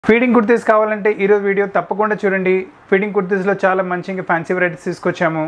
feeding kurtis కావాలంటే ఈరోజు video తప్పకుండా చూడండి ఫీడింగ్ కుర్తీస్లో చాలా మంచిగా ఫ్యాన్సీ వెరైటీస్ తీసుకొచ్చాము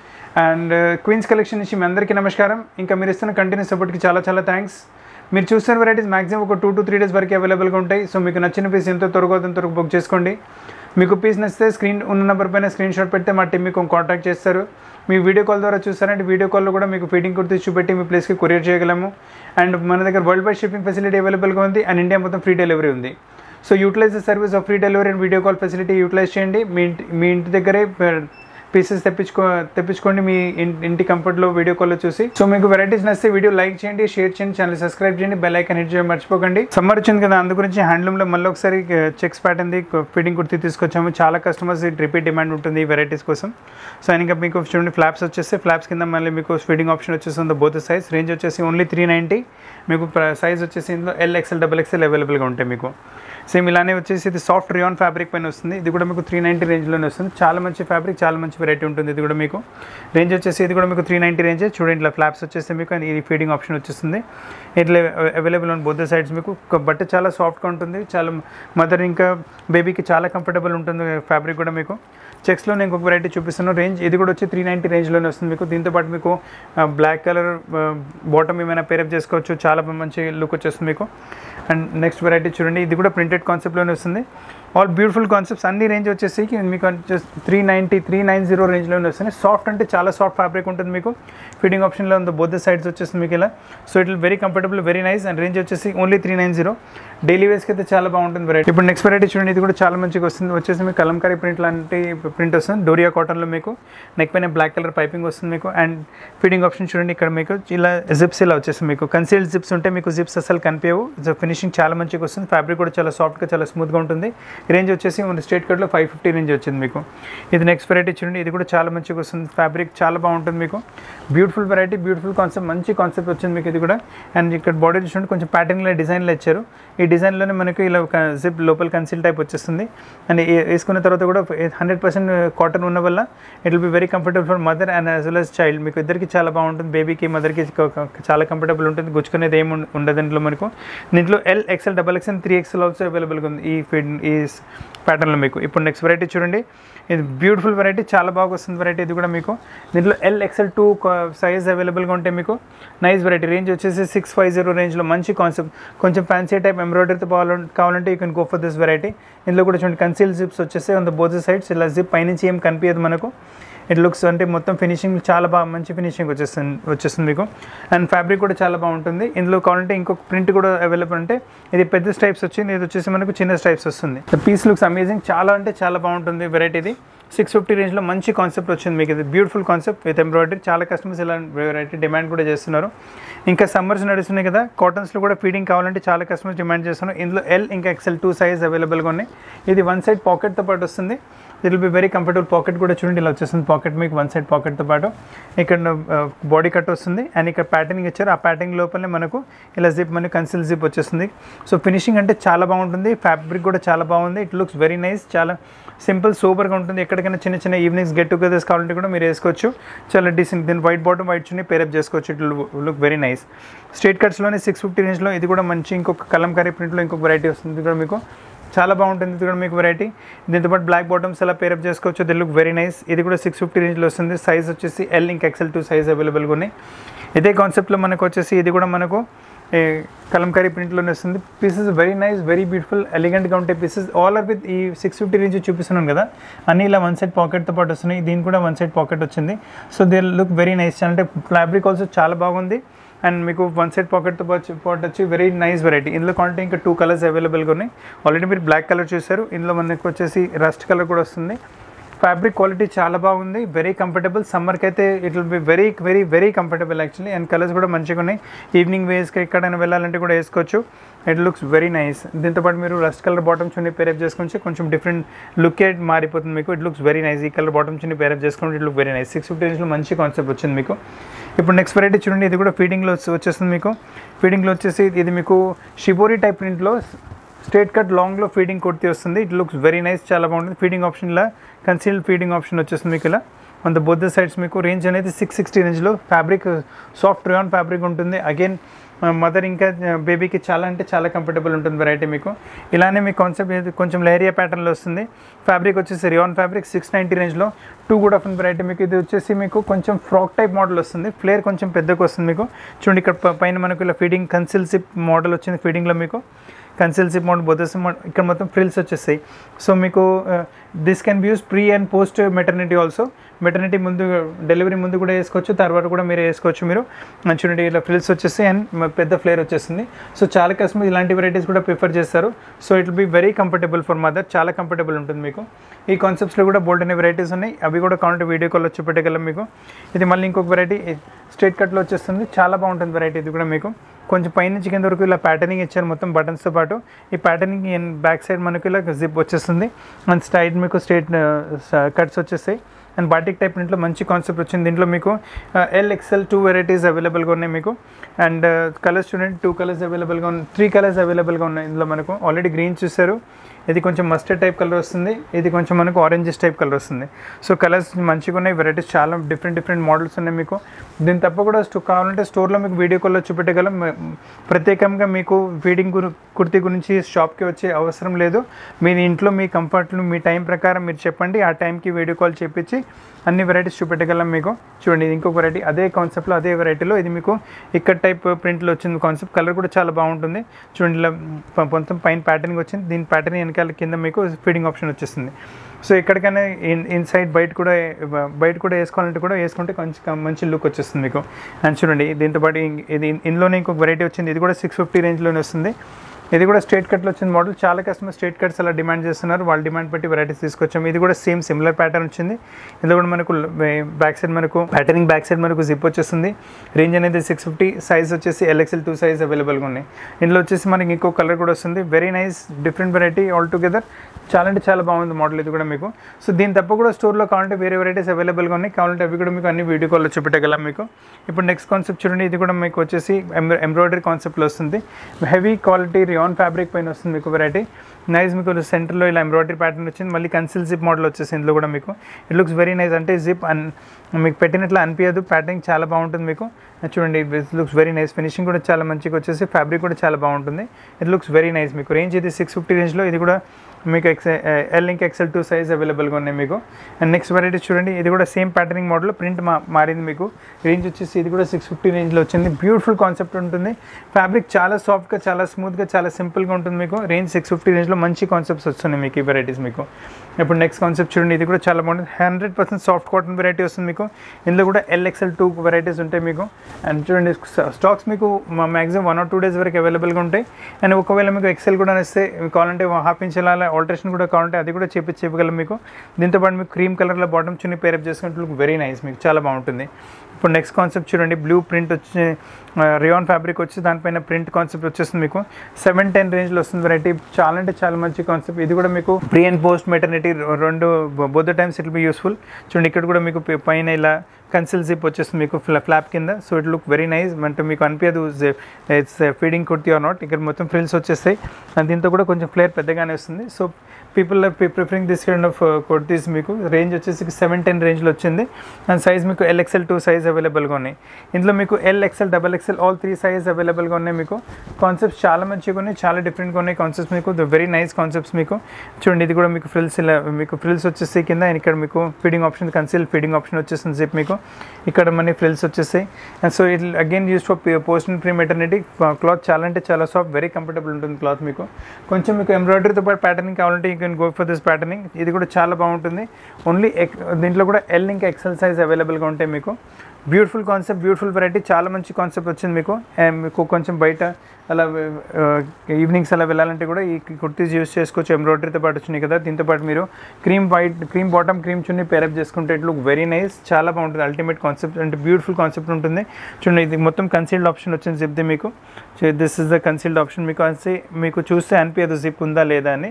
అండ్ క్వీన్స్ కలెక్షన్ నుంచి మీ అందరికీ నమస్కారం ఇంకా మీరు ఇస్తున్న కంటిన్యూస్ సపోర్ట్కి చాలా చాలా థ్యాంక్స్ మీరు చూస్తున్న వెరైటీస్ మాక్సిమం ఒక టూ టు త్రీ డేస్ వరకు అవైలబుల్గా ఉంటాయి సో మీకు నచ్చిన పీస్ ఎంతో త్వరగా అంత త్వరగా బుక్ చేసుకోండి మీకు పీస్ నచ్చితే స్క్రీన్ ఉన్న నెంబర్ పైన స్క్రీన్ షాట్ పెడితే మా టీం మీకు కాంటాక్ట్ చేస్తారు మీ వీడియో కాల్ ద్వారా చూస్తారంటే వీడియో కాల్లో కూడా మీకు ఫీడింగ్ కుర్తీస్ చూపెట్టి మీ ప్లేస్కి కొరియర్ చేయగలము అండ్ మన దగ్గర వరల్డ్ వైడ్ షిప్పింగ్ ఫెసిలిటీ అవైలబుల్గా ఉంది అండ్ ఇండియా మొత్తం ఫ్రీ డెలివరీ ఉంది so utilise the service of free delivery and video call facility utilise చేయండి మీ ఇంటి మీ ఇంటి దగ్గరే పీసెస్ తెప్పించుకో తెప్పించుకోండి మీ ఇన్- ఇంటి కంఫర్ట్లో వీడియో కాల్లో చూసి సో మీకు వెరైటీస్ నచ్చితే వీడియో లైక్ చేయండి షేర్ చేయండి ఛానల్ సబ్స్క్రైబ్ చేయండి బెల్ ఐకన్ హిట్ చేయడం మర్చిపోకండి సమ్మర్ వచ్చింది కదా అందు గురించి హ్యాండ్లూమ్లో మళ్ళీ ఒకసారి చెక్స్ ప్యాటర్న్ది ఫిట్టింగ్ కుర్తీ తీసుకొచ్చాము చాలా కస్టమర్స్ రిపీట్ డిమాండ్ ఉంటుంది ఈ వెరైటీస్ కోసం సో ఇంకా మీకు చూడండి ఫ్లాప్స్ వచ్చేసి ఫ్లాప్స్ కింద మళ్ళీ మీకు ఫిట్టింగ్ ఆప్షన్ వచ్చేస్తుంది బోత్ సైజ్ రేంజ్ వచ్చేసి ఓన్లీ త్రీ నైంటీ మీకు సైజ్ వచ్చేసి ఇందులో ఎల్ ఎక్స్ఎల్ డబల్ ఎక్స్ఎల్ అవైలబుల్గా ఉంటాయి మీకు సేమ్ ఇలానే వచ్చేసి ఇది సాఫ్ట్ రియాన్ ఫ్యాబ్రిక్ పైన వస్తుంది ఇది కూడా మీకు త్రీ నైంటీ రేంజ్లోనే వస్తుంది చాలా మంచి ఫ్యాబ్రిక్ చాలా మంచి వెరైటీ ఉంటుంది ఇది కూడా మీకు రేంజ్ వచ్చేసి ఇది కూడా మీకు త్రీ నైంటీ రేంజ్ చూడండి ఇట్లా ఫ్లాప్స్ వచ్చేసి మీకు అండ్ ఇది ఫీడింగ్ ఆప్షన్ వచ్చేస్తుంది ఇట్లా అవైలబుల్ ఆన్ బొద్ద సైడ్స్ మీకు ఒక బట్ట చాలా సాఫ్ట్గా ఉంటుంది చాలా మదర్ ఇంకా బేబీకి చాలా కంఫర్టబుల్ ఉంటుంది ఫ్యాబ్రిక్ కూడా మీకు చెక్స్లో నేను ఇంకొక వెరైటీ చూపిస్తున్నాను రేంజ్ ఇది కూడా వచ్చి త్రీ నైంటీ రేంజ్లోనే వస్తుంది మీకు దీంతో పాటు మీకు బ్లాక్ కలర్ బాటమ్ ఏమైనా పేరప్ చేసుకోవచ్చు చాలా మంచి లుక్ వచ్చేస్తుంది మీకు అండ్ నెక్స్ట్ వెరైటీ చూడండి ఇది కూడా ప్రింటెడ్ కాన్సెప్ట్లోనే వస్తుంది ఆల్ బ్యూటిఫుల్ కాన్సెప్ట్స్ అన్ని రేంజ్ వచ్చేసి మీకు three ninety three nine zero రేంజ్లోనే వస్తుంది సాఫ్ట్ అంటే చాలా సాఫ్ట్ ఫ్యాబ్రిక్ ఉంటుంది మీకు ఫిట్టింగ్ ఆప్షన్లో ఉంది బోత్ సైడ్స్ వచ్చేస్తుంది మీకు ఇలా so it very comfortable very nice and range వచ్చేసి only three nine zero daily వేస్కి అయితే చాలా బాగుంటుంది వెరైటీ ఇప్పుడు నెక్స్ట్ వెరైటీ చూడండి ఇది కూడా చాలా మంచిగా వస్తుంది వచ్చేసి మీకు కలంకారీ ప్రింట్ లాంటి ప్రింట్ వస్తుంది డోరియా కాటన్లో మీకు నెక్ పైన బ్లాక్ కలర్ పైపింగ్ వస్తుంది మీకు అండ్ ఫిట్టింగ్ ఆప్షన్ చూడండి ఇక్కడ మీకు ఇలా జిప్స్ ఇలా వచ్చేస్తుంది మీకు కన్సీల్డ్ జిప్స్ ఉంటే మీకు జిప్స్ అసలు కనిపించవు సో ఫినిషింగ్ చాలా మంచిగా వస్తుంది ఫ్యాబ్రిక్ కూడా చాలా సాఫ్ట్గా చాలా స్మూత్గా ఉంటుంది రేంజ్ వచ్చేసి మన స్ట్రేట్ కట్లో ఫైవ్ ఫిఫ్టీ రేంజ్ వచ్చింది మీకు ఇది నెక్స్ట్ వెరైటీ చూడండి ఇది కూడా చాలా మంచిగా వస్తుంది ఫ్యాబ్రిక్ చాలా బాగుంటుంది మీకు బ్యూటిఫుల్ వెరైటీ బ్యూటిఫుల్ కాన్సెప్ట్ మంచి కాన్సెప్ట్ వచ్చింది మీకు ఇది కూడా అండ్ ఇక్కడ బాడీ చూడండి కొంచెం ప్యాటర్న్లో డిజైన్లో ఇచ్చారు ఈ డిజైన్లోనే మనకి ఇలా జిప్ లోపల కన్సిల్ టైప్ వచ్చేస్తుంది అండ్ ఏ- వేసుకున్న తర్వాత కూడా హండ్రెడ్ పర్సెంట్ కాటన్ ఉన్న వల్ల it will be very comfortable for mother and as well as child మీకు ఇద్దరికి చాలా బాగుంటుంది బేబీకి మదర్కి చాలా కంఫర్టబుల్ ఉంటుంది గుచ్చుకునేది ఏమి ఉండ- ఉండదు దీంట్లో మనకు దీంట్లో L XL double XL three XL also అవైలబుల్గా ఉంది ఈ ఫీడ్ ఈ ప్యాటర్న్లో మీకు ఇప్పుడు నెక్స్ట్ వెరైటీ చూడండి ఇది బ్యూటిఫుల్ వెరైటీ చాలా బాగా వస్తుంది వెరైటీ ఇది కూడా మీకు దీంట్లో ఎల్ ఎక్స్ఎల్ టూ సైజ్ అవైలబుల్గా ఉంటాయి మీకు నైస్ వెరైటీ రేంజ్ వచ్చేసి సిక్స్ ఫైవ్ జీరో రేంజ్లో మంచి కాన్సెప్ట్ కొంచెం ఫ్యాన్సీ టైప్ ఎంబ్రాయిడరీతో కావాలంటే కావాలంటే you can go for this variety ఇందులో కూడా చూడండి కన్సీల్ జిప్స్ వచ్చేసి ఆన్ ద బోత్ సైడ్స్ ఇలా జిప్ పైనుంచి ఏం కనిపించదు మనకు ఇట్ లుక్స్ అంటే మొత్తం ఫినిషింగ్ చాలా బాగా మంచి ఫినిషింగ్ వచ్చేస్తుంది వచ్చేస్తుంది మీకు అండ్ ఫ్యాబ్రిక్ కూడా చాలా బాగుంటుంది ఇందులో కావాలంటే ఇంకొక ప్రింట్ కూడా అవైలబుల్ అంటే ఇది పెద్ద స్టైప్స్ వచ్చింది ఇది వచ్చేసి మనకు చిన్న స్టైప్స్ వస్తుంది పీస్ లుక్స్ అమేజింగ్ చాలా అంటే చాలా బాగుంటుంది వెరైటీ ఇది సిక్స్ ఫిఫ్టీ రేంజ్లో మంచి కాన్సెప్ట్ వచ్చింది మీకు ఇది బ్యూటిఫుల్ కాన్సెప్ట్ విత్ ఎంబ్రాయిడరీ చాలా కస్టమర్స్ ఇలా వెరైటీ డిమాండ్ కూడా చేస్తున్నారు ఇంకా సమ్మర్స్ నడుస్తున్నాయి కదా కాటన్స్లో కూడా ఫీడింగ్ కావాలంటే చాలా కస్టమర్స్ డిమాండ్ చేస్తున్నారు ఇందులో ఎల్ ఇంకా ఎక్సెల్ టూ సైజ్ అవైలబుల్గా ఉన్నాయి ఇది వన్ సైడ్ పాకెట్తో పాటు వస్తుంది it will be very comfortable pocket కూడా చూడండి ఇలా వచ్చేస్తుంది పాకెట్ మీకు వన్ సైడ్ పాకెట్తో పాటు ఇక్కడ బాడీ కట్ వస్తుంది అండ్ ఇక్కడ ప్యాటర్నింగ్ ఇచ్చారు ఆ ప్యాటర్నింగ్ లోపలనే మనకు ఇలా జిప్ మనకు కన్సిల్ జిప్ వచ్చేస్తుంది సో ఫినిషింగ్ అంటే చాలా బాగుంటుంది ఫ్యాబ్రిక్ కూడా చాలా బాగుంది ఇట్ లుక్స్ వెరీ నైస్ చాలా సింపుల్ సూపర్గా ఉంటుంది ఎక్కడికైనా చిన్న చిన్న ఈవినింగ్స్ గెట్ టుగెదర్స్ కావాలంటే కూడా మీరు వేసుకోవచ్చు చాలా డీసెంట్ దీని white bottom white chunni pair up చేసుకోవచ్చు it look very nice straight కట్స్లోనే సిక్స్ ఫిఫ్టీ రేంజ్లో ఇది కూడా మంచి ఇంకొక కలంకారీ ప్రింట్లో ఇంకొక వెరైటీ వస్తుంది ఇది కూడా మీకు చాలా బాగుంటుంది ఇది కూడా మీకు వెరైటీ దీంతో పాటు బ్లాక్ బాటమ్స్ అలా పేరప్ చేసుకోవచ్చు ది లుక్ వెరీ నైస్ ఇది కూడా సిక్స్ ఫిఫ్టీ రేంజ్లో వస్తుంది సైజ్ వచ్చేసి ఎల్ ఇంక ఎక్సెల్ టూ సైజ్ అవైలబుల్గా ఉన్నాయి ఇదే కాన్సెప్ట్లో మనకు వచ్చేసి ఇది కూడా మనకు ఏ, కలంకారీ ప్రింట్లోనే వస్తుంది pieces very nice very beautiful ఎలిగెంట్గా ఉంటాయి పీసెస్ ఆల్ ఆర్ విత్ ఈ సిక్స్ ఫిఫ్టీ రేంజ్ చూపిస్తున్నాను కదా అన్ని ఇలా వన్ సైడ్ పాకెట్తో పాటు వస్తున్నాయి దీని కూడా వన్ సైడ్ పాకెట్ వచ్చింది so they look very nice అంటే ఫ్యాబ్రిక్ ఆల్సో చాలా బాగుంది అండ్ మీకు వన్ సైడ్ పాకెట్తో పాటు పాటు వచ్చి వెరీ నైస్ వెరైటీ ఇందులో కావాలంటే ఇంకా టూ కలర్స్ అవైలబుల్గా ఉన్నాయి ఆల్రెడీ మీరు బ్లాక్ కలర్ చూసారు ఇందులో మనకు వచ్చేసి రస్ట్ కలర్ కూడా వస్తుంది ఫ్యాబ్రిక్ క్వాలిటీ చాలా బాగుంది వెరీ కంఫర్టబుల్ సమ్మర్కి అయితే it will be very very very comfortable actually and colours కూడా మంచిగా ఉన్నాయి ఈవినింగ్ వేస్కి ఎక్కడైనా వెళ్ళాలంటే కూడా వేసుకోవచ్చు ఇట్ లుక్స్ వెరీ నైస్ దీంతో పాటు మీరు rust colour bottom chunni pair up చేసుకుంటే కొంచెం డిఫరెంట్ లుక్ మారిపోతుంది మీకు ఇట్ లుక్స్ వెరీ నైస్ ఈ కలర్ బాటమ్ చున్నీ పేరప్ చేసుకుంటే it look very nice six fifty రేంజ్లో మంచి కాన్సెప్ట్ వచ్చింది మీకు ఇప్పుడు నెక్స్ట్ వెరైటీ చూడండి ఇది కూడా ఫీడింగ్లో వచ్చేస్తుంది మీకు ఫీడింగ్లో వచ్చేసి ఇది మీకు షిబోరి టైప్ ప్రింట్లో స్ట్రేట్ కట్ లాంగ్లో ఫీడింగ్ కుర్తీ వస్తుంది ఇట్ లుక్స్ వెరీ నైస్ చాలా బాగుంటుంది ఫీడింగ్ ఆప్షన్లో కన్సీల్డ్ ఫీడింగ్ ఆప్షన్ వచ్చేస్తుంది మీకు ఇలా ఆన్ ద బోత్ సైడ్స్ మీకు రేంజ్ అనేది సిక్స్ సిక్స్టీ రేంజ్లో ఫ్యాబ్రిక్ సాఫ్ట్ రియాన్ ఫ్యాబ్రిక్ ఉంటుంది అగైన్ మదర్ ఇంకా బేబీకి చాలా అంటే చాలా కంఫర్టబుల్ ఉంటుంది వెరైటీ మీకు ఇలానే మీ కాన్సెప్ట్ ఏది కొంచెం లేరియా ప్యాటర్న్లో వస్తుంది ఫ్యాబ్రిక్ వచ్చేసి రియాన్ ఫ్యాబ్రిక్ సిక్స్ నైంటీ రేంజ్లో టూ కూడా ఆఫ్ వెరైటీ మీకు ఇది వచ్చేసి మీకు కొంచెం ఫ్రాక్ టైప్ మోడల్ వస్తుంది ఫ్లేర్ కొంచెం పెద్దగా వస్తుంది మీకు చూడండి ఇక్కడ ప- పైన మనకు ఇలా ఫీడింగ్ కన్సిల్సిప్ మోడల్ వచ్చింది ఫీడింగ్లో మీకు కన్సిల్సిప్ మోడల్ బొదస్ ఇక్కడ మొత్తం ఫ్రిల్స్ వచ్చేస్తాయి సో మీకు this can be use pre and post maternity also maternity ముందు డెలివరీ ముందు కూడా వేసుకోవచ్చు తర్వాత కూడా మీరు వేసుకోవచ్చు మీరు చూడండి ఇలా ఫ్రిల్స్ వచ్చేసి అండ్ పెద్ద ఫ్లేర్ వచ్చేస్తుంది సో చాలా కస్టమర్ ఇలాంటి వెరైటీస్ కూడా ప్రిఫర్ చేస్తారు so it be very comfortable for mother చాలా కంఫర్టబుల్ ఉంటుంది మీకు ఈ కాన్సెప్ట్స్లో కూడా బోల్డ్ అనే వెరైటీస్ ఉన్నాయి అవి కూడా కావాలంటే వీడియో కాల్లో చూపెట్టగలం మీకు ఇది మళ్ళీ ఇంకొక వెరైటీ స్ట్రేట్ కట్లో వచ్చేస్తుంది చాలా బాగుంటుంది వెరైటీ ఇది కూడా మీకు కొంచెం పైనుంచి కింద వరకు ఇలా ప్యాటర్నింగ్ ఇచ్చారు మొత్తం బటన్స్తో పాటు ఈ ప్యాటర్నింగ్ బ్యాక్ సైడ్ మనకు ఇలా జిప్ వచ్చేస్తుంది అండ్ స్టైడ్ మీకు స్ట్రేట్ కట్స్ వచ్చేస్తాయి అండ్ బాటిక్ టైప్ ఇంట్లో మంచి కాన్సెప్ట్ వచ్చింది దీంట్లో మీకు ఎల్ ఎక్స్ఎల్ టూ వెరైటీస్ అవైలబుల్గా ఉన్నాయి మీకు అండ్ కలర్స్ చూడండి టూ కలర్స్ అవైలబుల్గా ఉన్నాయి త్రీ కలర్స్ అవైలబుల్గా ఉన్నాయి ఇందులో మనకు ఆల్రెడీ గ్రీన్ చూసారు ఇది కొంచెం మస్టర్డ్ టైప్ కలర్ వస్తుంది ఇది కొంచెం మనకు ఆరెంజెస్ టైప్ కలర్ వస్తుంది సో కలర్స్ మంచిగా ఉన్నాయి వెరైటీస్ చాలా డిఫరెంట్ డిఫరెంట్ మోడల్స్ ఉన్నాయి మీకు దీని తప్ప కూడా స్టో కావాలంటే స్టోర్లో మీకు వీడియో కాల్లో చూపెట్టగలం మ- ప్రత్యేకంగా మీకు ఫీడింగ్ గురి కుర్తీ గురించి షాప్కి వచ్చే అవసరం లేదు మీ ఇంట్లో మీ కంఫర్ట్లు మీ టైం ప్రకారం మీరు చెప్పండి ఆ టైంకి వీడియో కాల్ చేపించి అన్ని వెరైటీస్ చూపెట్టగలం మీకు చూడండి ఇది ఇంకొక వెరైటీ అదే కాన్సెప్ట్లో అదే వెరైటీలో ఇది మీకు ఇక్కడ టైప్ ప్రింట్లో వచ్చింది కాన్సెప్ట్ కలర్ కూడా చాలా బాగుంటుంది చూడండి ఇలా ప- మొత్తం పైన ప్యాటర్నింగ్ వచ్చింది దీని ప్యాటర్న్ వెనకాల కింద మీకు ఫీడింగ్ ఆప్షన్ వచ్చేస్తుంది సో ఎక్కడికైనా ఇన్ ఇన్సైడ్ బయట కూడా బయట కూడా వేసుకోవాలంటే కూడా వేసుకుంటే కొంచెం మంచి లుక్ వచ్చేస్తుంది మీకు అండ్ చూడండి దీంతో పాటు ఇం- ఇది ఇందులోనే ఇంకొక వెరైటీ వచ్చింది ఇది కూడా సిక్స్ ఫిఫ్టీ రేంజ్లోనే వస్తుంది ఇది కూడా స్ట్రేట్ కట్లో వచ్చిన మోడల్ చాలా కస్టమర్ స్ట్రేట్ కట్స్ అలా డిమాండ్ చేస్తున్నారు వాళ్ళ డిమాండ్ బట్టి వెరైటీస్ తీసుకొచ్చాము ఇది కూడా సేమ్ సిమిలర్ ప్యాటర్న్ వచ్చింది ఇందులో కూడా మనకు బ్యాక్ సైడ్ మనకు ప్యాటర్నింగ్ బ్యాక్ సైడ్ మనకు జిప్ వచ్చేస్తుంది రేంజ్ అనేది సిక్స్ ఫిఫ్టీ సైజ్ వచ్చేసి ఎల్ఎక్స్ఎల్ టూ సైజ్ అవైలబుల్గా ఉన్నాయి ఇందులో వచ్చేసి మనకి ఇంకో కలర్ కూడా వస్తుంది very nice different variety all together చాలా అంటే చాలా బాగుంది మోడల్ ఇది కూడా మీకు సో దీని తప్ప కూడా స్టోర్లో కావాలంటే వేరే వెరైటీస్ అవైలబుల్గా ఉన్నాయి కావాలంటే అవి కూడా మీకు అన్ని వీడియో కాల్లో చూపెట్టగలం మీకు ఇప్పుడు నెక్స్ట్ కాన్సెప్ట్ చూడండి ఇది కూడా మీకు వచ్చేసి ఎంబ్రాయిడరీ కాన్సెప్ట్లో వస్తుంది హెవీ క్వాలిటీ రియాన్ ఫ్యాబ్రిక్ పైన వస్తుంది మీకు వెరైటీ నైస్ మీకు సెంటర్లో ఇలా ఎంబ్రాయిడరీ ప్యాటర్న్ వచ్చింది మళ్ళీ కన్సిల్ జిప్ మోడల్ వచ్చేసి ఇందులో కూడా మీకు ఇట్ లుక్స్ వెరీ నైస్ అంటే జిప్ అన్ మీకు పెట్టినట్లు అనిపించదు ప్యాటర్నింగ్ చాలా బాగుంటుంది మీకు చూడండి it looks very nice finishing కూడా చాలా మంచిగా వచ్చేసి ఫ్యాబ్రిక్ కూడా చాలా బాగుంటుంది ఇట్ లుక్స్ వెరీ నైస్ మీకు రేంజ్ ఇది సిక్స్ ఫిఫ్టీ రేంజ్లో ఇది కూడా మీకు ఎక్స్ ఎల్ ఇంక్ ఎక్సెల్ టూ సైజ్ అవైలబుల్గా ఉన్నాయి మీకు అండ్ నెక్స్ట్ వెరైటీ చూడండి ఇది కూడా సేమ్ ప్యాటర్నింగ్ మోడల్ ప్రింట్ మా మారింది మీకు రేంజ్ వచ్చేసి ఇది కూడా సిక్స్ ఫిఫ్టీ రేంజ్లో వచ్చింది బ్యూటిఫుల్ కాన్సెప్ట్ ఉంటుంది ఫ్యాబ్రిక్ చాలా సాఫ్ట్గా చాలా స్మూత్గా చాలా సింపుల్గా ఉంటుంది మీకు రేంజ్ సిక్స్ ఫిఫ్టీ రేంజ్లో మంచి కాన్సెప్ట్స్ వస్తున్నాయి మీకు ఈ వెరైటీస్ మీకు ఇప్పుడు నెక్స్ట్ కాన్సెప్ట్ చూడండి ఇది కూడా చాలా బాగుంటుంది hundred percent soft cotton variety వస్తుంది మీకు ఇందులో కూడా ఎల్ఎక్స్ఎల్ టూ వెరైటీస్ ఉంటాయి మీకు అండ్ చూడండి స్టాక్స్ మీకు maximum one or two days వరకు అవైలబుల్గా ఉంటాయి అండ్ ఒకవేళ మీకు ఎక్సెల్ కూడా వస్తే మీకు కావాలంటే హాఫ్ ఇంచ్ అలా ఆల్టరేషన్ కూడా కావాలంటే అది కూడా చేపించి చెప్పగలం మీకు దీంతో పాటు మీకు క్రీమ్ కలర్లో బాటమ్ చున్నీ పేరప్ చేసుకుంటే లుక్ వెరీ నైస్ మీకు చాలా బాగుంటుంది ఇప్పుడు నెక్స్ట్ కాన్సెప్ట్ చూడండి బ్లూ ప్రింట్ వచ్చి రియాన్ ఫ్యాబ్రిక్ వచ్చి దానిపైన ప్రింట్ కాన్సెప్ట్ వచ్చేస్తుంది మీకు సెవెన్ టెన్ రేంజ్లో వస్తుంది వెరైటీ చాలా అంటే చాలా మంచి కాన్సెప్ట్ ఇది కూడా మీకు ప్రీ అండ్ పోస్ట్ మెటర్నిటీ రెండు both the times it be useful చూడండి ఇక్కడ కూడా మీకు పై- పైన ఇలా కన్సిల్ జిప్ వచ్చేస్తుంది మీకు ఫ్లా ఫ్లాప్ కింద so it look very nice అంటే మీకు అనిపించదు it's feeding kurti or not ఇక్కడ మొత్తం ఫ్రిల్స్ వచ్చేస్తాయి అండ్ దీంతో కూడా కొంచెం ఫ్లేర్ పెద్దగానే వస్తుంది so people are preferring this kind of kurtis మీకు రేంజ్ వచ్చేసి సెవెన్ టెన్ రేంజ్లో వచ్చింది అండ్ సైజ్ మీకు ఎల్ఎక్స్ఎల్ టూ సైజ్ అవైలబుల్గా ఉన్నాయి ఇందులో మీకు L XL double XL all three size అవైలబుల్గా ఉన్నాయి మీకు కాన్సెప్ట్స్ చాలా మంచిగా ఉన్నాయి చాలా డిఫరెంట్గా ఉన్నాయి కాన్సెప్ట్స్ మీకు వెరీ నైస్ కాన్సెప్ట్స్ మీకు చూడండి ఇది కూడా మీకు ఫ్రిల్స్ ఇలా మీకు ఫ్రిల్స్ వచ్చేసి కింద and ఇక్కడ మీకు feeding option conceal feeding option వచ్చేస్తుంది జిప్ మీకు ఇక్కడ మన ఫ్రిల్స్ వచ్చేసాయి and so it again use for post and pre maternity cloth చాలా అంటే చాలా సాఫ్ట్ వెరీ కంఫర్టబుల్ ఉంటుంది క్లాత్ మీకు కొంచెం మీకు ఎంబ్రాయిడరీతో పాటు ప్యాటర్నింగ్ కావాలంటే you can go for this patterning ఇది కూడా చాలా బాగుంటుంది ఓన్లీ దీంట్లో కూడా ఎల్ ఇంకా ఎక్సెల్ సైజ్ అవైలబుల్గా ఉంటాయి మీకు బ్యూటిఫుల్ కాన్సెప్ట్ బ్యూటిఫుల్ వెరైటీ చాలా మంచి కాన్సెప్ట్ వచ్చింది మీకు And మీకు కొంచెం బయట అలా ఈవినింగ్స్ అలా వెళ్ళాలంటే కూడా ఈ కుర్తీస్ యూస్ చేసుకోవచ్చు ఎంబ్రాయిడరీతో పాటు వచ్చినాయి కదా దీంతో పాటు మీరు cream white cream bottom cream chunni pair up చేసుకుంటే ఇట్ లుక్ వెరీ నైస్ చాలా బాగుంటుంది అల్టిమేట్ కాన్సెప్ట్ అంటే బ్యూటిఫుల్ కాన్సెప్ట్ ఉంటుంది చూడండి ఇది మొత్తం కన్సీల్డ్ ఆప్షన్ వచ్చింది జిప్ది మీకు this is the concealed option మీకు అనిసి మీకు చూస్తే అనిపించదు జిప్ ఉందా లేదా అని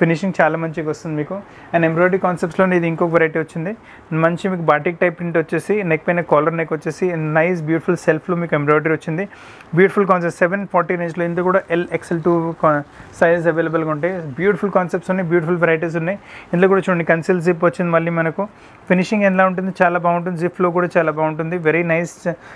ఫినిషింగ్ చాలా మంచిగా వస్తుంది మీకు అండ్ ఎంబ్రాయిడరీ కాన్సెప్ట్స్లో ఇది ఇంకొక వెరైటీ వచ్చింది మంచి మీకు బాటిక్ టైప్ ప్రింట్ వచ్చేసి నెక్ పైన కాలర్ నెక్ వచ్చేసి నైస్ బ్యూటిఫుల్ సెల్ఫ్లో మీకు ఎంబ్రాయిడరీ వచ్చింది బ్యూటిఫుల్ కాన్సెప్ట్ సెవెన్ ఫార్టీ రేంజ్లో ఇందులో కూడా ఎల్ ఎక్సెల్ టూ సైజ్ అవైలబుల్గా ఉంటాయి బ్యూటిఫుల్ కాన్సెప్ట్స్ ఉన్నాయి బ్యూటిఫుల్ వెరైటీస్ ఉన్నాయి ఇందులో కూడా చూడండి కన్సిల్ జిప్ వచ్చింది మళ్ళీ మనకు ఫినిషింగ్ ఎలా ఉంటుంది చాలా బాగుంటుంది జిప్లో కూడా చాలా బాగుంటుంది very nice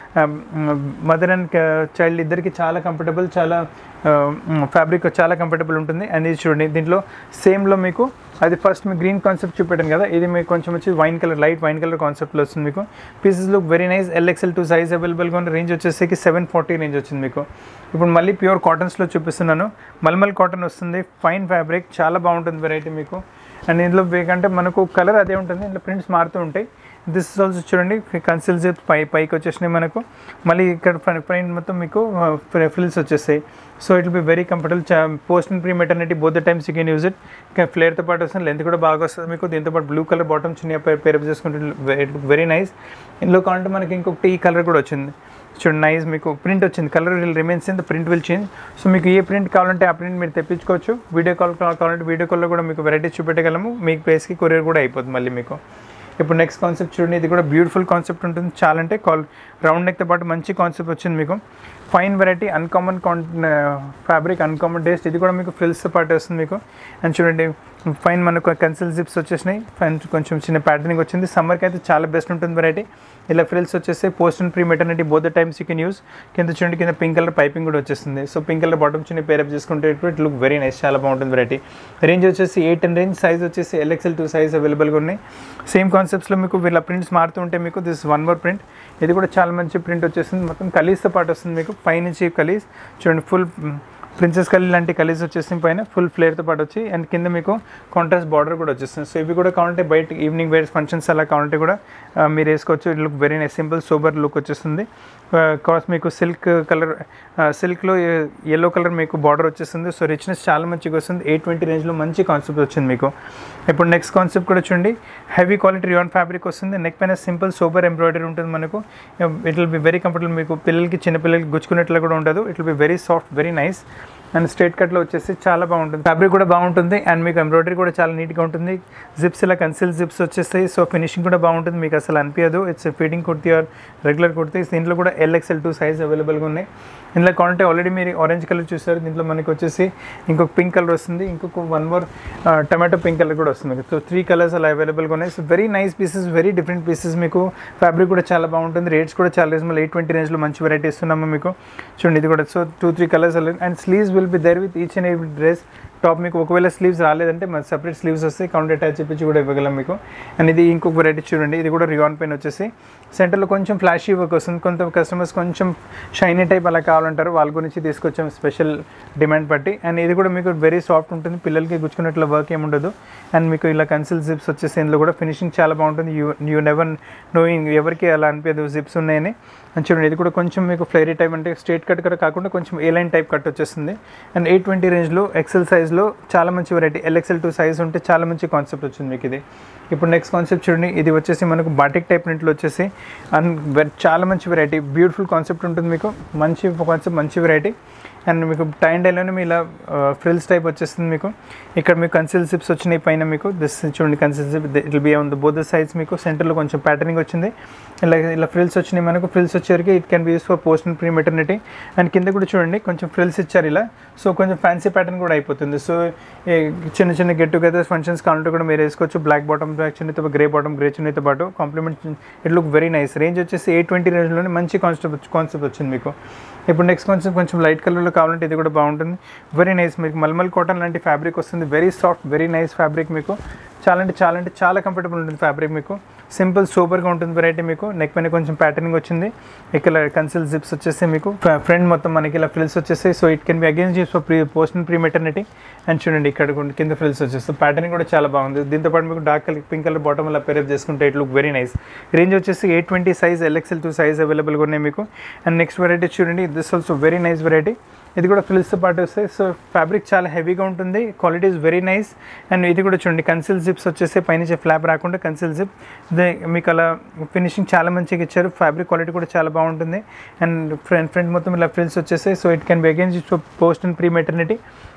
mother and child ఇద్దరికి చాలా కంఫర్టబుల్ చాలా ఫ్యాబ్రిక్ చాలా కంఫర్టబుల్ ఉంటుంది అండ్ ఇది చూడండి దీంట్లో సేమ్లో మీకు అది ఫస్ట్ మీకు గ్రీన్ కాన్సెప్ట్ చూపెట్టాను కదా ఇది మీకు కొంచెం వచ్చి wine colour light wine colour కాన్సెప్ట్లో వస్తుంది మీకు pieces look very nice L XL two size అవైలబుల్గా ఉన్న రేంజ్ వచ్చేసరికి సెవెన్ ఫార్టీ రేంజ్ వచ్చింది మీకు ఇప్పుడు మళ్ళీ ప్యూర్ కాటన్స్లో చూపిస్తున్నాను మల్మల్ కాటన్ వస్తుంది ఫైన్ ఫ్యాబ్రిక్ చాలా బాగుంటుంది వెరైటీ మీకు అండ్ ఇందులో వేకంటే మనకు కలర్ అదే ఉంటుంది ఇందులో ప్రింట్స్ మారుతూ ఉంటాయి దిస్ ఇస్ ఆల్సో చూడండి కన్సిల్ జిప్ పై పైకి వచ్చేసినాయి మనకు మళ్ళీ ఇక్కడ ఫ్రంట్ మొత్తం మీకు ఫ్రిల్స్ వచ్చేస్తాయి so it be very comfortable post and pre maternity both the times you can use it ఫ్లేర్తో పాటు వస్తుంది లెంత్ కూడా బాగా వస్తుంది మీకు దీంతో పాటు బ్లూ కలర్ బాటమ్ చిన్న పేరప్ చేసుకుంటే ఇట్ వెరీ నైస్ ఇందులో కావాలంటే మనకి ఇంకొకటి ఈ కలర్ కూడా వచ్చింది చూడండి నైస్ మీకు ప్రింట్ వచ్చింది colour will remains in the print will change so మీకు ఏ ప్రింట్ కావాలంటే ఆ ప్రింట్ మీరు తెప్పించుకోవచ్చు వీడియో కాల్ కావాలంటే వీడియో కాల్లో కూడా మీకు వెరైటీస్ చూపెట్టగలము మీకు ప్లేస్కి కొరియర్ కూడా అయిపోతుంది మళ్ళీ మీకు ఇప్పుడు నెక్స్ట్ కాన్సెప్ట్ చూడండి ఇది కూడా బ్యూటిఫుల్ కాన్సెప్ట్ ఉంటుంది చాలా అంటే కాల్ రౌండ్ నెక్తో పాటు మంచి కాన్సెప్ట్ వచ్చింది మీకు ఫైన్ వెరైటీ అన్కామన్ కాన్ ఫ్యాబ్రిక్ అన్కామన్ టేస్ట్ ఇది కూడా మీకు ఫ్రిల్స్తో పాటు వస్తుంది మీకు అండ్ చూడండి ఫైన్ మనకు కన్సిల్ జిప్స్ వచ్చేసినాయి ఫైన్ కొంచెం చిన్న ప్యాటర్నింగ్ వచ్చింది సమ్మర్కి అయితే చాలా బెస్ట్ ఉంటుంది వెరైటీ ఇలా ఫ్రిల్స్ వచ్చేసి post and pre maternity both times you can use కింద చూడండి కింద పింక్ కలర్ పైపింగ్ కూడా వచ్చేస్తుంది సో పింక్ కలర్ బాటమ్ చిన్న పేరప్ చేసుకుంటే ఇట్ లుక్ వెరీ నైస్ చాలా బాగుంటుంది వెరైటీ రేంజ్ వచ్చేసి ఎయిట్ అండ్ రేంజ్ సైజ్ వచ్చేసి ఎల్ఎక్సెల్ టూ సైజ్ అవైలబుల్గా ఉన్నాయి సేమ్ కాన్సెప్ట్స్లో మీకు వీళ్ళ ప్రింట్స్ మారుతూ ఉంటే మీకు దిస్ వన్ మోర్ ప్రింట్ ఇది కూడా చాలా మంచి ప్రింట్ వచ్చేస్తుంది మొత్తం కలీస్తో పాటు వస్తుంది మీకు పైనుంచి కలీస్ చూడండి ఫుల్ ప్రిన్సెస్ కలీ లాంటి కలీస్ వచ్చేసింది పైన ఫుల్ ఫ్లేర్తో పాటు వచ్చి అండ్ కింద మీకు కాంట్రాస్ట్ బార్డర్ కూడా వచ్చేస్తుంది సో ఇవి కూడా కావాలంటే బయట ఈవినింగ్ వేర్ ఫంక్షన్స్ అలా కావాలంటే కూడా మీరు వేసుకోవచ్చు it look very nice simple super look వచ్చేస్తుంది కాస్ట్ మీకు సిల్క్ కలర్ సిల్క్లో ఎల్లో కలర్ మీకు బార్డర్ వచ్చేస్తుంది సో రిచ్నెస్ చాలా మంచిగా వస్తుంది ఎయిట్ ట్వంటీ రేంజ్లో మంచి కాన్సెప్ట్ వచ్చింది మీకు ఇప్పుడు నెక్స్ట్ కాన్సెప్ట్ కూడా చూడండి హెవీ క్వాలిటీ రియాన్ ఫ్యాబ్రిక్ వస్తుంది నెక్ పైన సింపుల్ సూపర్ ఎంబ్రాయిడరీ ఉంటుంది మనకు it will be very comfortable మీకు పిల్లలకి చిన్నపిల్లలకి గుచ్చుకున్నట్లు కూడా ఉండదు it will be very soft very nice and straight కట్లో వచ్చేసి చాలా బాగుంటుంది ఫ్యాబ్రిక్ కూడా బాగుంటుంది అండ్ మీకు ఎంబ్రాయిడరీ కూడా చాలా నీట్గా ఉంటుంది జిప్స్ ఇలా కన్సిల్ జిప్స్ వచ్చేస్తాయి సో ఫినిషింగ్ కూడా బాగుంటుంది మీకు అసలు అనిపించదు it's feeding kurti or regular kurti దీంట్లో కూడా ఎల్ఎక్స్ఎల్ టూ సైజ్ అవైలబుల్గా ఉన్నాయి ఇందులో కావాలంటే ఆల్రెడీ మీరు ఆరెంజ్ కలర్ చూసారు దీంట్లో మనకి వచ్చేసి ఇంకొక పింక్ కలర్ వస్తుంది ఇంకొక one more tomato pink colour కూడా వస్తుంది సో త్రీ కలర్స్ అలా అవైలబుల్గా ఉన్నాయి so very nice pieces very different pieces మీకు ఫ్యాబ్రిక్ కూడా చాలా బాగుంటుంది రేట్స్ కూడా చాలా రీజనబుల్ ఎయిట్ ట్వంటీ రేంజ్లో మంచి వెరైటీ ఇస్తున్నాము మీకు చూడండి ఇది కూడా so two three colours and sleeves will be there with each and every dress top మీకు ఒకవేళ స్లీవ్స్ రాలేదంటే మన సపరేట్ స్లీవ్స్ వస్తాయి కౌంటర్ అటాచ్ చేపించి కూడా ఇవ్వగలం మీకు అండ్ ఇది ఇంకొక వెరైటీ చూడండి ఇది కూడా రియాన్ పెన్ వచ్చేసి సెంటర్లో కొంచెం ఫ్లాషీ వర్క్ వస్తుంది కొంత కస్టమర్స్ కొంచెం షైనీ టైప్ అలా కావాలంటారు వాళ్ళ గురించి తీసుకొచ్చాం స్పెషల్ డిమాండ్ బట్టి అండ్ ఇది కూడా మీకు వెరీ సాఫ్ట్ ఉంటుంది పిల్లలకి గుచ్చుకున్నట్లు వర్క్ ఏమి ఉండదు అండ్ మీకు ఇలా కన్సిల్ జిప్స్ వచ్చేసి ఇందులో కూడా ఫినిషింగ్ చాలా బాగుంటుంది యూ యూ నెవర్ నోయింగ్ ఎవరికి అలా అనిపించదు జిప్స్ ఉన్నాయని అండ్ చూడండి ఇది కూడా కొంచెం మీకు ఫ్లైరీ టైప్ అంటే స్ట్రేట్ కట్ కూడా కాకుండా కొంచెం ఏ లైన్ టైప్ కట్ వచ్చేస్తుంది అండ్ ఎయిట్ ట్వంటీ రేంజ్లో ఎక్సెల్ సైజ్లో చాలా మంచి వెరైటీ ఎల్ఎక్సెల్ టూ సైజ్ ఉంటే చాలా మంచి కాన్సెప్ట్ వచ్చింది మీకు ఇది ఇప్పుడు నెక్స్ట్ కాన్సెప్ట్ చూడండి ఇది వచ్చేసి మనకు బాటిక్ టైప్ ప్రింట్లో వచ్చేసి అండ్ చాలా మంచి వెరైటీ బ్యూటిఫుల్ కాన్సెప్ట్ ఉంటుంది మీకు మంచి కాన్సెప్ట్ మంచి వెరైటీ అండ్ మీకు టైం డైలోనే మీ ఇలా ఫ్రిల్స్ టైప్ వచ్చేస్తుంది మీకు ఇక్కడ మీకు కన్సిల్ సిప్స్ వచ్చినాయి పైన మీకు దిస్ చూడండి concealed zip it be on the both sides మీకు సెంటర్లో కొంచెం ప్యాటర్నింగ్ వచ్చింది ఇలా ఇలా ఫ్రిల్స్ వచ్చినాయి మనకు ఫ్రిల్స్ వచ్చేసరికి it can be use for post and pre maternity and కింద కూడా చూడండి కొంచెం ఫ్రిల్స్ ఇచ్చారు ఇలా సో కొంచెం ఫ్యాన్సీ ప్యాటర్న్ కూడా అయిపోతుంది సో చిన్న చిన్న గెట్ టుగెదర్ ఫంక్షన్స్ కావాలంటే కూడా మీరు వేసుకోవచ్చు బ్లాక్ బాటమ్ బ్లాక్ చిన్నతో గ్రే బాటమ్ గ్రే చిన్నతో పాటు complement it look very nice range వచ్చేసి ఎయిట్ ట్వంటీ రేంజ్లోనే మంచి కాన్సెప్ట్ కాన్సెప్ట్ వచ్చింది మీకు ఇప్పుడు నెక్స్ట్ కాన్సెప్ట్ కొంచెం లైట్ కలర్లో కావాలంటే ఇది కూడా బాగుంటుంది వెరీ నైస్ మీకు మల్మల్ కాటన్ లాంటి ఫ్యాబ్రిక్ వస్తుంది very soft very nice fabric మీకు చాలా అంటే చాలా అంటే చాలా కంఫర్టబుల్ ఉంటుంది ఫ్యాబ్రిక్ మీకు సింపుల్ సూపర్గా ఉంటుంది వెరైటీ మీకు నెక్ పైన కొంచెం ప్యాటర్నింగ్ వచ్చింది ఇక్కడ కన్సిల్ జిప్స్ వచ్చేసి మీకు ఫ్రంట్ మొత్తం మనకి ఇలా ఫ్రిల్స్ వచ్చేసాయి so it can be again use for pre post and pre maternity and చూడండి ఇక్కడ కూడా కింద ఫ్రిల్స్ వచ్చేస్తాయి ప్యాటర్నింగ్ కూడా చాలా బాగుంది దీంతో పాటు మీకు dark colour pink colour bottom అలా పెరప్ చేసుకుంటే it look very nice range వచ్చేసి eight twenty size L XL two size అవైలబుల్గా ఉన్నాయి మీకు అండ్ నెక్స్ట్ వెరైటీ చూడండి this also very nice variety ఇది కూడా ఫ్రిల్స్తో పాటు వస్తాయి సో ఫ్యాబ్రిక్ చాలా హెవీగా ఉంటుంది quality is very nice and ఇది కూడా చూడండి కన్సిల్ జిప్స్ వచ్చేసి పైనుంచి ఫ్లాప్ రాకుండా కన్సిల్ జిప్ మీకు అలా ఫినిషింగ్ చాలా మంచిగా ఇచ్చారు ఫ్యాబ్రిక్ క్వాలిటీ కూడా చాలా బాగుంటుంది అండ్ ఫ్రంట్ ఫ్రంట్ మొత్తం ఇలా ఫ్రిల్స్ వచ్చేసాయి so it can be again post and pre maternity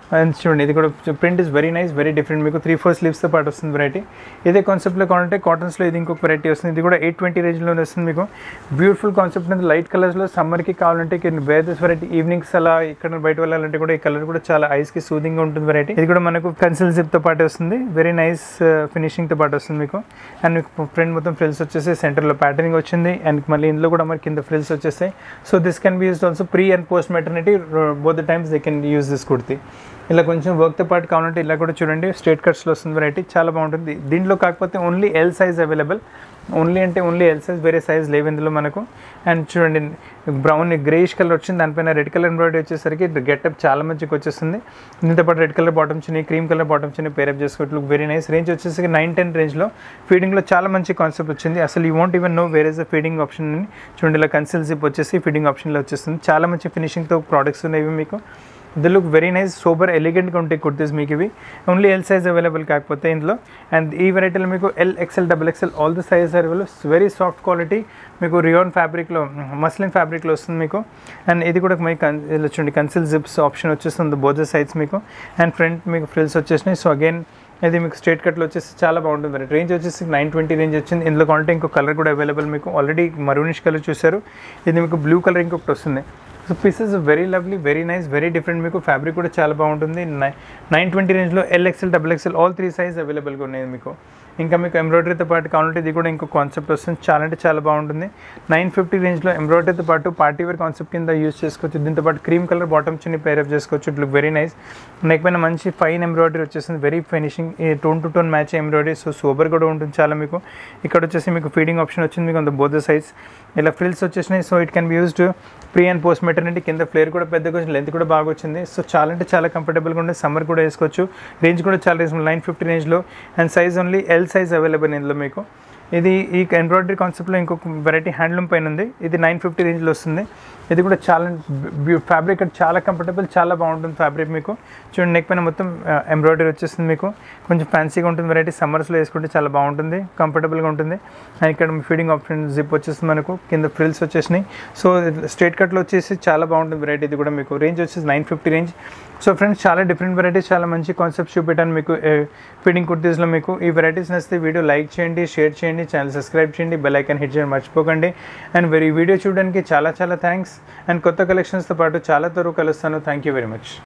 and చూడండి ఇది కూడా print is very nice very different మీకు త్రీ ఫోర్ స్లీవ్స్తో పాటు వస్తుంది వెరైటీ ఇదే కాన్సెప్ట్లో కావాలంటే కాటన్స్లో ఇది ఇంకొక వెరైటీ వస్తుంది ఇది కూడా ఎయిట్ ట్వంటీ రేంజ్లోనే వస్తుంది మీకు బ్యూటిఫుల్ కాన్సెప్ట్ అనేది లైట్ కలర్స్లో సమ్మర్కి కావాలంటే వేర్ దిస్ వెరైటీ ఈవినింగ్స్ అలా ఇక్కడ బయట వెళ్ళాలంటే కూడా ఈ కలర్ కూడా చాలా ఐస్కి సూదింగ్గా ఉంటుంది వెరైటీ ఇది కూడా మనకు కన్సిల్ జిప్తో పాటు వస్తుంది వెరీ నైస్ ఫినిషింగ్తో పాటు వస్తుంది మీకు అండ్ మీకు ఫ్రంట్ మొత్తం ఫ్రిల్స్ వచ్చేసి సెంటర్లో ప్యాటర్నింగ్ వచ్చింది అండ్ మళ్ళీ ఇందులో కూడా మనకి కింద ఫ్రిల్స్ వచ్చేస్తాయి so this can be used also pre and post maternity both the times they can use this kurti ఇలా కొంచెం వర్క్తో పాటు కావాలంటే ఇలా కూడా చూడండి స్ట్రేట్ కట్స్లో వస్తుంది వెరైటీ చాలా బాగుంటుంది దీంట్లో కాకపోతే only L size available only అంటే ఓన్లీ ఎల్ సైజ్ వేరే సైజ్ లేవు ఇందులో మనకు అండ్ చూడండి బ్రౌన్ గ్రేష్ కలర్ వచ్చింది దానిపైన రెడ్ కలర్ ఎంబ్రాయిడరీ వచ్చేసరికి గెటప్ చాలా మంచిగా వచ్చేస్తుంది దీంతో పాటు రెడ్ కలర్ బాటమ్ చిన్న క్రీమ్ కలర్ బాటమ్ చిన్న పేరప్ చేసుకోవచ్చు లుక్ వెరీ నైస్ రేంజ్ వచ్చేసరికి నైన్ టెన్ రేంజ్లో ఫీడింగ్లో చాలా మంచి కాన్సెప్ట్ వచ్చింది అసలు you want even no where is the feeding option అని చూడండి ఇలా కన్సిల్ జిప్ వచ్చేసి ఫీడింగ్ ఆప్షన్లో వచ్చేస్తుంది చాలా మంచి ఫినిషింగ్తో ప్రోడక్ట్స్ ఉన్నాయి మీకు the look very nice super ఎలిగెంట్గా ఉంటాయి కుర్తీస్ మీకు ఇవి ఓన్లీ ఎల్ సైజ్ అవైలబుల్ కాకపోతే ఇందులో అండ్ ఈ వెరైటీలో మీకు L XL double XL all the size available very soft quality మీకు రియోన్ ఫ్యాబ్రిక్లో మస్లిన్ ఫ్యాబ్రిక్లో వస్తుంది మీకు అండ్ ఇది కూడా మీకు కన్- ఇలా చూడండి కన్సిల్ జిప్స్ ఆప్షన్ వచ్చేస్తుంది బోత్ సైడ్స్ మీకు అండ్ ఫ్రంట్ మీకు ఫ్రిల్స్ వచ్చేసినాయి సో అగైన్ ఇది మీకు స్ట్రేట్ కట్లో వచ్చేసి చాలా బాగుంటుంది రేంజ్ వచ్చేసి నైన్ ట్వంటీ రేంజ్ వచ్చింది ఇందులో కావాలంటే ఇంకో కలర్ కూడా అవైలబుల్ మీకు ఆల్రెడీ మరూనిష్ కలర్ చూశారు ఇది మీకు బ్లూ కలర్ ఇంకొకటి వస్తుంది so pieces very lovely very nice very different మీకు ఫ్యాబ్రిక్ కూడా చాలా బాగుంటుంది నై నైన్ ట్వంటీ రేంజ్లో L XL double XL all three size అవైలబుల్గా ఉన్నాయి మీకు ఇంకా మీకు ఎంబ్రాయిడరీతో పాటు కావాలంటే ఇది కూడా ఇంకో కాన్సెప్ట్ వస్తుంది చాలా అంటే చాలా బాగుంటుంది నైన్ ఫిఫ్టీ రేంజ్లో ఎంబ్రాయిడరీతో పాటు పార్టీ వేర్ కాన్సెప్ట్ కింద యూస్ చేసుకోవచ్చు దీంతో పాటు క్రీమ్ కలర్ బాటమ్ చిన్న పేరప్ చేసుకోవచ్చు it look very nice neck పైన మంచి ఫైన్ ఎంబ్రాయిడరీ వచ్చేసింది వెరీ ఫినిషింగ్ ఈ tone to tone match embroidery so super కూడా ఉంటుంది చాలా మీకు ఇక్కడ వచ్చేసి మీకు ఫీడింగ్ ఆప్షన్ వచ్చింది మీకు అంత బోధ సైజ్ ఇలా ఫ్రిల్స్ వచ్చేసినాయి so it can be used pre and post maternity కింద ఫ్లేర్ కూడా పెద్దగా వచ్చింది లెంత్ కూడా బాగా వచ్చింది సో చాలా అంటే చాలా కంఫర్టబుల్గా ఉంది సమ్మర్ కూడా వేసుకోవచ్చు రేంజ్ కూడా చాలా రీజనబుల్ నైన్ ఫిఫ్టీ రేంజ్లో and size only L size available ఇందులో మీకు ఇది ఈ ఎంబ్రాయిడరీ కాన్సెప్ట్లో ఇంకొక వెరైటీ హ్యాండ్లూమ్ పైన ఉంది ఇది నైన్ ఫిఫ్టీ రేంజ్లో వస్తుంది ఇది కూడా చాలా ఫ్యాబ్రిక్ చాలా కంఫర్టబుల్ చాలా బాగుంటుంది ఫ్యాబ్రిక్ మీకు చూడండి నెక్ పైన మొత్తం ఎంబ్రాయిడరీ వచ్చేస్తుంది మీకు కొంచెం ఫ్యాన్సీగా ఉంటుంది వెరైటీ సమ్మర్స్లో వేసుకుంటే చాలా బాగుంటుంది కంఫర్టబుల్గా ఉంటుంది అండ్ ఇక్కడ ఫీడింగ్ ఆప్షన్ జిప్ వచ్చేస్తుంది మనకు కింద ఫ్రిల్స్ వచ్చేసినాయి సో స్ట్రేట్ కట్లో వచ్చేసి చాలా బాగుంటుంది వెరైటీ ఇది కూడా మీకు రేంజ్ వచ్చేసి nine fifty range so friends చాలా డిఫరెంట్ వెరైటీస్ చాలా మంచి కాన్సెప్ట్ చూపెట్టాను మీకు ఫీడింగ్ కుర్తీస్లో మీకు ఈ వెరైటీస్ నచ్చితే వీడియో లైక్ చేయండి షేర్ చేయండి ఛానల్ సబ్స్క్రైబ్ చేయండి బెల్ ఐకాన్ హిట్ చేయండి మర్చిపోకండి అండ్ వెరీ వీడియో చూడడానికి చాలా చాలా థ్యాంక్స్ అండ్ కొత్త కలెక్షన్స్తో పాటు చాలా త్వరగా కలుస్తాను థ్యాంక్ యూ వెరీ మచ్